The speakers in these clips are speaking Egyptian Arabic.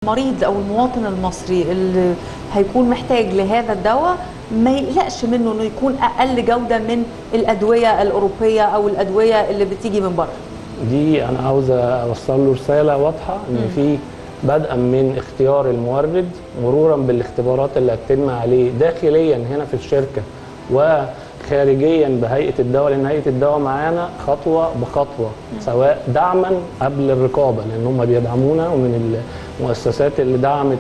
المريض او المواطن المصري اللي هيكون محتاج لهذا الدواء ما يقلقش منه انه يكون اقل جوده من الادويه الاوروبيه او الادويه اللي بتيجي من بره دي انا عاوز اوصل له رساله واضحه ان في بدءا من اختيار المورد مرورا بالاختبارات اللي هتتم عليه داخليا هنا في الشركه وخارجيا بهيئه الدواء لان هيئه الدواء معانا خطوه بخطوه سواء دعما قبل الرقابه لان هم بيدعمونا ومن المؤسسات اللي دعمت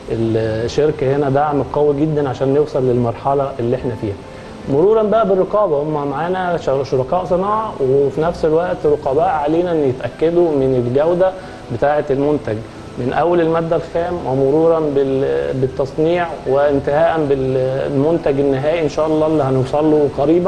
الشركه هنا دعم قوي جدا عشان نوصل للمرحله اللي احنا فيها. مرورا بقى بالرقابه هم معانا شركاء صناعه وفي نفس الوقت رقباء علينا ان يتاكدوا من الجوده بتاعه المنتج من اول الماده الخام ومرورا بالتصنيع وانتهاء بالمنتج النهائي ان شاء الله اللي هنوصل له قريبا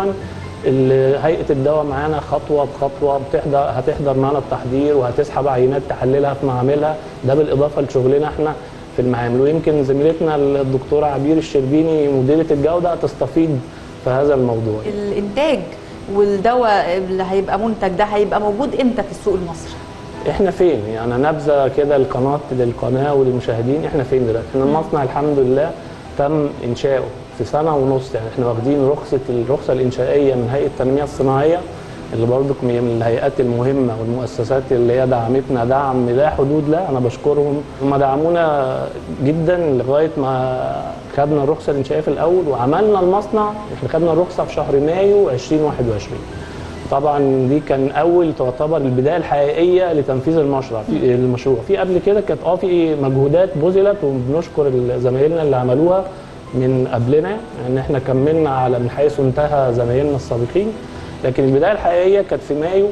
هيئه الدواء معانا خطوه بخطوه بتحضر هتحضر معانا التحضير وهتسحب عينات تحللها في معاملها ده بالاضافه لشغلنا احنا في المعامل ويمكن زميلتنا الدكتوره عبير الشربيني مديره الجوده تستفيد في هذا الموضوع الانتاج والدواء اللي هيبقى منتج ده هيبقى موجود امتى في السوق المصري احنا فين يعني نبذه كده القناه للقناه وللمشاهدين احنا فين دلوقتي احنا المصنع الحمد لله تم انشاؤه في سنه ونص يعني احنا واخدين رخصه الرخصه الانشائيه من هيئه التنميه الصناعيه اللي برضك من الهيئات المهمه والمؤسسات اللي هي دعمتنا دعم لا حدود له انا بشكرهم هم دعمونا جدا لغايه ما خدنا الرخصه الانشائيه في الاول وعملنا المصنع احنا خدنا الرخصه في شهر مايو 2021 طبعا دي كان اول تعتبر البدايه الحقيقيه لتنفيذ المشروع في المشروع في قبل كده كانت اه في مجهودات بذلت وبنشكر زمايلنا اللي عملوها من قبلنا ان احنا كملنا على من حيث انتهى زمايلنا السابقين لكن البدايه الحقيقيه كانت في مايو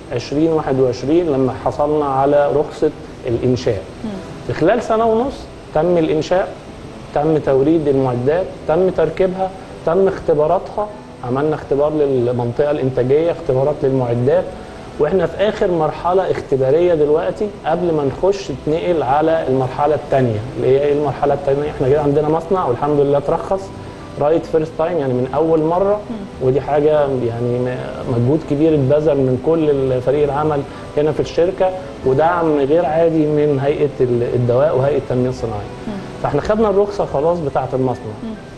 2021 لما حصلنا على رخصه الانشاء في خلال سنه ونص تم الانشاء تم توريد المعدات تم تركيبها تم اختباراتها عملنا اختبار للمنطقه الانتاجيه اختبارات للمعدات واحنا في اخر مرحله اختباريه دلوقتي قبل ما نخش نتنقل على المرحله الثانيه اللي هي ايه المرحله الثانيه احنا كده عندنا مصنع والحمد لله اترخص رايت فيرست تايم يعني من اول مره ودي حاجه يعني مجهود كبير اتبذل من كل فريق العمل هنا في الشركه ودعم غير عادي من هيئه الدواء وهيئه التنميه الصناعيه فاحنا خدنا الرخصه خلاص بتاعه المصنع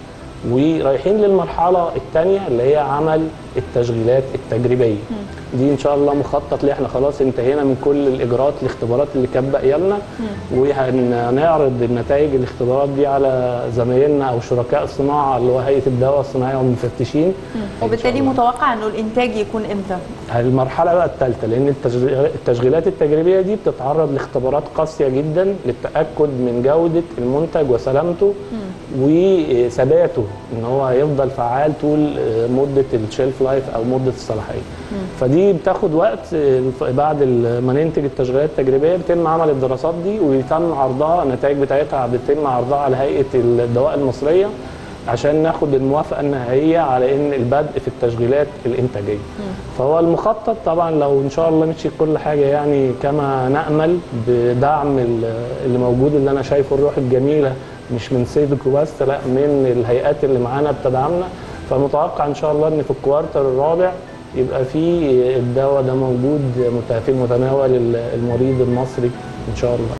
ورايحين للمرحله الثانيه اللي هي عمل التشغيلات التجريبيه دي ان شاء الله مخطط ليه احنا خلاص انتهينا من كل الاجراءات الاختبارات اللي كانت باقيه لنا وهنعرض النتائج الاختبارات دي على زمايلنا او شركاء الصناعه اللي هو هيئه الدواء الصناعيه والمفتشين وبالتالي متوقع انه الانتاج يكون امتى؟ المرحله بقى الثالثه لان التشغيلات التجريبيه دي بتتعرض لاختبارات قاسيه جدا للتاكد من جوده المنتج وسلامته وثباته ان هو هيفضل فعال طول مده الشيلف لايف او مده الصلاحيه فدي بتاخد وقت بعد ما ننتج التشغيلات التجريبيه بيتم عمل الدراسات دي ويتم عرضها النتائج بتاعتها بيتم عرضها على هيئه الدواء المصريه عشان ناخد الموافقه النهائيه على ان البدء في التشغيلات الانتاجيه فهو المخطط طبعا لو ان شاء الله مشي كل حاجه يعني كما نامل بدعم اللي موجود اللي انا شايفه الروح الجميله مش من سيدكو بس لا من الهيئات اللي معانا بتدعمنا فمتوقع ان شاء الله ان في الكوارتر الرابع يبقى في الدواء ده موجود في متناول المريض المصري ان شاء الله